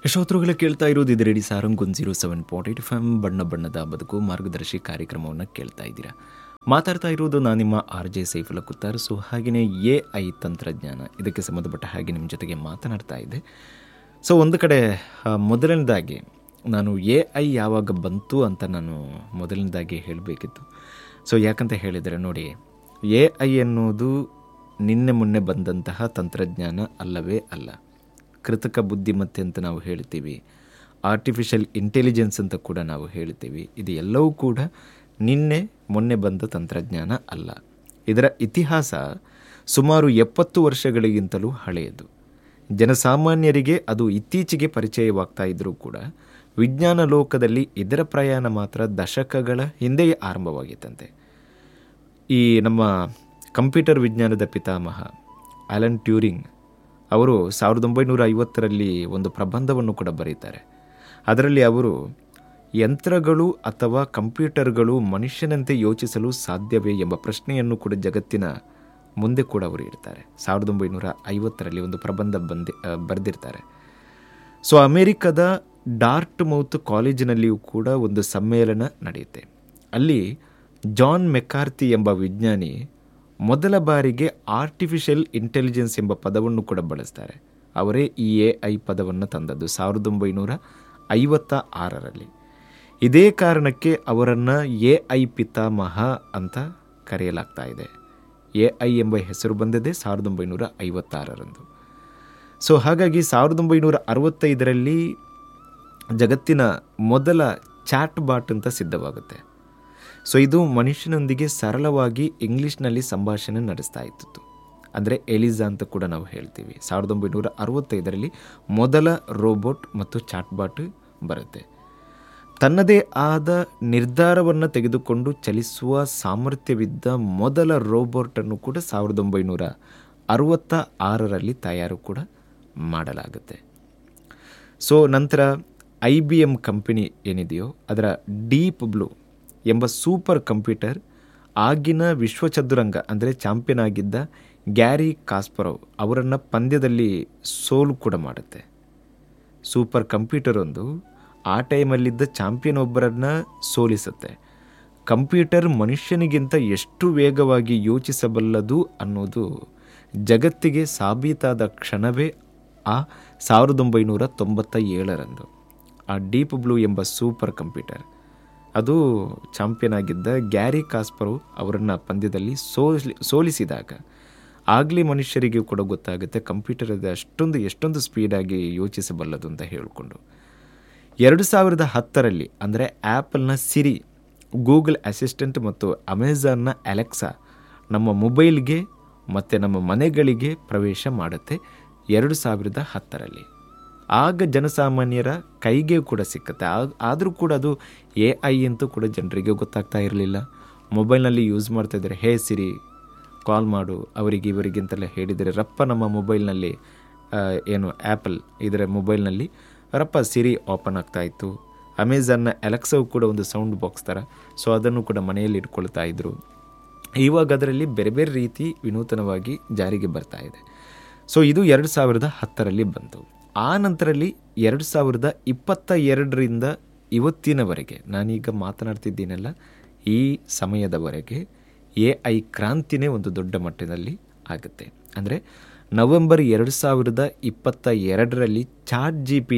ಶ್ರೋತೃಗಳೇ ಕೇಳ್ತಾ ಇರೋದು ಇದು radio Sarang one zero seven point eight F M ಬಣ್ಣ ಬಣ್ಣದ ಬದುಕು ಮಾರ್ಗದರ್ಶಿ ಕಾರ್ಯಕ್ರಮವನ್ನು ಕೇಳ್ತಾ ಇದ್ದೀರಾ ಮಾತಾಡ್ತಾ ಇರೋದು ನಾನು ನಿಮ್ಮ R J Saifulla Kuttar so ಹಾಗೆಯೇ ಎ ಐ ತಂತ್ರಜ್ಞಾನ ಇದಕ್ಕೆ ಸಂಬಂಧಪಟ್ಟ ಹಾಗೆ ನಿಮ್ಮ ಜೊತೆಗೆ ಮಾತನಾಡ್ತಾ ಇದ್ದೆ ಸೊ ಒಂದು ಕಡೆ ಆ, ಮೊದಲನೇದಾಗಿ ನಾನು ಎ ಐ ಯಾವಾಗ ಬಂತು ಅಂತ ನಾನು ಮೊದಲನೇದಾಗಿ ಹೇಳಬೇಕಿತ್ತು ಸೊ ಯಾಕಂತ ಹೇಳಿದರೆ ನೋಡಿ ಎ ಐ ಎನ್ನುವುದು ನಿನ್ನೆ ಮೊನ್ನೆ ಬಂದಂತಹ ತಂತ್ರಜ್ಞಾನ ಅಲ್ಲವೇ ಅಲ್ಲ ಕೃತಕ ಬುದ್ಧಿಮತ್ತೆ ಅಂತ ನಾವು ಹೇಳ್ತೀವಿ ಆರ್ಟಿಫಿಷಿಯಲ್ ಇಂಟೆಲಿಜೆನ್ಸ್ ಅಂತ ಕೂಡ ನಾವು ಹೇಳ್ತೀವಿ ಇದು ಎಲ್ಲವೂ ಕೂಡ ನಿನ್ನೆ ಮೊನ್ನೆ ಬಂದ ತಂತ್ರಜ್ಞಾನ ಅಲ್ಲ ಇದರ ಇತಿಹಾಸ ಸುಮಾರು ಎಪ್ಪತ್ತು ವರ್ಷಗಳಿಗಿಂತಲೂ ಹಳೆಯದು ಜನಸಾಮಾನ್ಯರಿಗೆ ಅದು ಇತ್ತೀಚೆಗೆ ಪರಿಚಯವಾಗ್ತಾ ಇದ್ದರೂ ಕೂಡ ವಿಜ್ಞಾನ ಲೋಕದಲ್ಲಿ ಇದರ ಪ್ರಯಾಣ ಮಾತ್ರ ದಶಕಗಳ ಹಿಂದೆಯೇ ಆರಂಭವಾಗಿತ್ತಂತೆ ಈ ನಮ್ಮ ಕಂಪ್ಯೂಟರ್ ವಿಜ್ಞಾನದ ಪಿತಾಮಹ ಅಲನ್ ಟ್ಯೂರಿಂಗ್ ಅವರು ಸಾವಿರದ ಒಂಬೈನೂರ ಐವತ್ತರಲ್ಲಿ ಒಂದು ಪ್ರಬಂಧವನ್ನು ಕೂಡ ಬರೀತಾರೆ ಅದರಲ್ಲಿ ಅವರು ಯಂತ್ರಗಳು ಅಥವಾ ಕಂಪ್ಯೂಟರ್ಗಳು ಮನುಷ್ಯನಂತೆ ಯೋಚಿಸಲು ಸಾಧ್ಯವೇ ಎಂಬ ಪ್ರಶ್ನೆಯನ್ನು ಕೂಡ ಜಗತ್ತಿನ ಮುಂದೆ ಕೂಡ ಅವರು ಇಡ್ತಾರೆ ಸಾವಿರದ ಒಂಬೈನೂರ ಐವತ್ತರಲ್ಲಿ ಒಂದು ಪ್ರಬಂಧ ಬಂದಿ ಆ, ಬರೆದಿರ್ತಾರೆ ಸೊ ಅಮೇರಿಕದ ಡಾರ್ಟ್ ಮೌತ್ ಕಾಲೇಜಿನಲ್ಲಿಯೂ ಕೂಡ ಒಂದು ಸಮ್ಮೇಳನ ನಡೆಯುತ್ತೆ ಅಲ್ಲಿ ಜಾನ್ ಮೆಕಾರ್ತಿ ಎಂಬ ವಿಜ್ಞಾನಿ ಮೊದಲ ಬಾರಿಗೆ ಆರ್ಟಿಫಿಷಿಯಲ್ ಇಂಟೆಲಿಜೆನ್ಸ್ ಎಂಬ ಪದವನ್ನು ಕೂಡ ಬಳಸ್ತಾರೆ ಅವರೇ ಈ ಎ ಐ ಪದವನ್ನು ತಂದದ್ದು ಸಾವಿರದ ಒಂಬೈನೂರ ಐವತ್ತ ಆರರಲ್ಲಿ ಇದೇ ಕಾರಣಕ್ಕೆ ಅವರನ್ನು ಎ ಐ ಪಿತಾಮಹ ಅಂತ ಕರೆಯಲಾಗ್ತಾ ಇದೆ ಎ ಐ ಎಂಬ ಹೆಸರು ಬಂದದೇ ಸಾವಿರದ ಒಂಬೈನೂರ ಐವತ್ತಾರರಂದು ಸೊ ಹಾಗಾಗಿ ಸಾವಿರದ ಒಂಬೈನೂರ ಅರವತ್ತೈದರಲ್ಲಿ ಜಗತ್ತಿನ ಮೊದಲ ಚಾಟ್ ಬಾಟ್ ಅಂತ ಸಿದ್ಧವಾಗುತ್ತೆ ಸೊ ಇದು ಮನುಷ್ಯನೊಂದಿಗೆ ಸರಳವಾಗಿ ಇಂಗ್ಲೀಷ್ನಲ್ಲಿ ಸಂಭಾಷಣೆ ನಡೆಸ್ತಾ ಇತ್ತು ಅಂದರೆ ಎಲಿಜಾ ಅಂತ ಕೂಡ ನಾವು ಹೇಳ್ತೀವಿ ಸಾವಿರದ ಒಂಬೈನೂರ ಅರವತ್ತೈದರಲ್ಲಿ ಮೊದಲ ರೋಬೋಟ್ ಮತ್ತು ಚಾಟ್ ಬಾಟ್ ಬರುತ್ತೆ ತನ್ನದೇ ಆದ ನಿರ್ಧಾರವನ್ನು ತೆಗೆದುಕೊಂಡು ಚಲಿಸುವ ಸಾಮರ್ಥ್ಯವಿದ್ದ ಮೊದಲ ರೋಬೋಟನ್ನು ಕೂಡ ಸಾವಿರದ ಒಂಬೈನೂರ ಅರವತ್ತ ಆರರಲ್ಲಿ ತಯಾರು ಕೂಡ ಮಾಡಲಾಗುತ್ತೆ ಸೊ ನಂತರ ಐ ಬಿ ಎಮ್ ಕಂಪನಿ ಏನಿದೆಯೋ ಅದರ ಡೀಪ್ ಬ್ಲೂ ಎಂಬ ಸೂಪರ್ ಕಂಪ್ಯೂಟರ್ ಆಗಿನ ವಿಶ್ವಚದುರಂಗ ಅಂದರೆ ಚಾಂಪಿಯನ್ ಆಗಿದ್ದ ಗ್ಯಾರಿ ಕಾಸ್ಪರೋವ್ ಅವರನ್ನು ಪಂದ್ಯದಲ್ಲಿ ಸೋಲು ಕೂಡ ಮಾಡುತ್ತೆ ಸೂಪರ್ ಕಂಪ್ಯೂಟರ್ ಒಂದು ಆ ಟೈಮಲ್ಲಿದ್ದ ಚಾಂಪಿಯನ್ ಒಬ್ಬರನ್ನು ಸೋಲಿಸುತ್ತೆ ಕಂಪ್ಯೂಟರ್ ಮನುಷ್ಯನಿಗಿಂತ ಎಷ್ಟು ವೇಗವಾಗಿ ಯೋಚಿಸಬಲ್ಲದು ಅನ್ನೋದು ಜಗತ್ತಿಗೆ ಸಾಬೀತಾದ ಕ್ಷಣವೇ ಆ ಸಾವಿರದ ಒಂಬೈನೂರ ತೊಂಬತ್ತ ಏಳರಂದು ಆ ಡೀಪ್ ಬ್ಲೂ ಎಂಬ ಸೂಪರ್ ಕಂಪ್ಯೂಟರ್ ಅದು ಚಾಂಪಿಯನ್ ಆಗಿದ್ದ ಗ್ಯಾರಿ ಕಾಸ್ಪರು ಅವರನ್ನು ಪಂದ್ಯದಲ್ಲಿ ಸೋಲಿ ಸೋಲಿಸಿದಾಗ ಆಗಲೇ ಮನುಷ್ಯರಿಗೆ ಕೂಡ ಗೊತ್ತಾಗುತ್ತೆ ಕಂಪ್ಯೂಟರ್ ಅದು ಅಷ್ಟೊಂದು ಎಷ್ಟೊಂದು ಸ್ಪೀಡಾಗಿ ಯೋಚಿಸಬಲ್ಲದು ಅಂತ ಹೇಳಿಕೊಂಡು ಎರಡು ಸಾವಿರದ ಹತ್ತರಲ್ಲಿ ಅಂದರೆ ಆ್ಯಪಲ್ನ ಸಿರಿ ಗೂಗಲ್ ಅಸಿಸ್ಟೆಂಟ್ ಮತ್ತು ಅಮೆಝಾನ್ನ ಅಲೆಕ್ಸಾ ನಮ್ಮ ಮೊಬೈಲ್ಗೆ ಮತ್ತು ನಮ್ಮ ಮನೆಗಳಿಗೆ ಪ್ರವೇಶ ಮಾಡುತ್ತೆ ಎರಡು ಸಾವಿರದ ಹತ್ತರಲ್ಲಿ ಆಗ ಜನಸಾಮಾನ್ಯರ ಕೈಗೆ ಕೂಡ ಸಿಕ್ಕತ್ತೆ ಆದರೂ ಕೂಡ ಅದು ಎ ಐ ಅಂತೂ ಕೂಡ ಜನರಿಗೆ ಗೊತ್ತಾಗ್ತಾ ಇರಲಿಲ್ಲ ಮೊಬೈಲ್ನಲ್ಲಿ ಯೂಸ್ ಮಾಡ್ತಾ ಇದ್ದಾರೆ ಹೇ ಸಿರಿ ಕಾಲ್ ಮಾಡು ಅವರಿಗೆ ಇವರಿಗೆ ಅಂತೆಲ್ಲ ಹೇಳಿದರೆ ರಪ್ಪ ನಮ್ಮ ಮೊಬೈಲ್ನಲ್ಲಿ ಆ, ಏನು ಆ್ಯಪಲ್ ಇದರ ಮೊಬೈಲ್ನಲ್ಲಿ ರಪ್ಪ ಸಿರಿ ಓಪನ್ ಆಗ್ತಾ ಇತ್ತು ಅಮೆಝಾನ್ನ ಎಲೆಕ್ಸವು ಕೂಡ ಒಂದು ಸೌಂಡ್ ಬಾಕ್ಸ್ ಥರ ಸೊ ಅದನ್ನು ಕೂಡ ಮನೆಯಲ್ಲಿ ಇಟ್ಕೊಳ್ತಾ ಇದ್ದರು ಇವಾಗ ಅದರಲ್ಲಿ ಬೇರೆ ಬೇರೆ ರೀತಿ ವಿನೂತನವಾಗಿ ಜಾರಿಗೆ ಬರ್ತಾ ಇದೆ ಸೊ ಇದು ಎರಡು ಸಾವಿರದ ಹತ್ತರಲ್ಲಿ ಬಂತು ಆ ನಂತರಲ್ಲಿ ಎರಡು ಸಾವಿರದ ಇಪ್ಪತ್ತ ಎರಡರಿಂದ ಇವತ್ತಿನವರೆಗೆ ನಾನೀಗ ಮಾತನಾಡ್ತಿದ್ದೀನಲ್ಲ ಈ ಸಮಯದವರೆಗೆ ಎ ಐ ಕ್ರಾಂತಿನೇ ಒಂದು ದೊಡ್ಡ ಮಟ್ಟದಲ್ಲಿ ಆಗುತ್ತೆ ಅಂದರೆ ನವೆಂಬರ್ ಎರಡು ಸಾವಿರದ ಇಪ್ಪತ್ತ ಎರಡರಲ್ಲಿ ಚಾಟ್ ಜಿ ಪಿ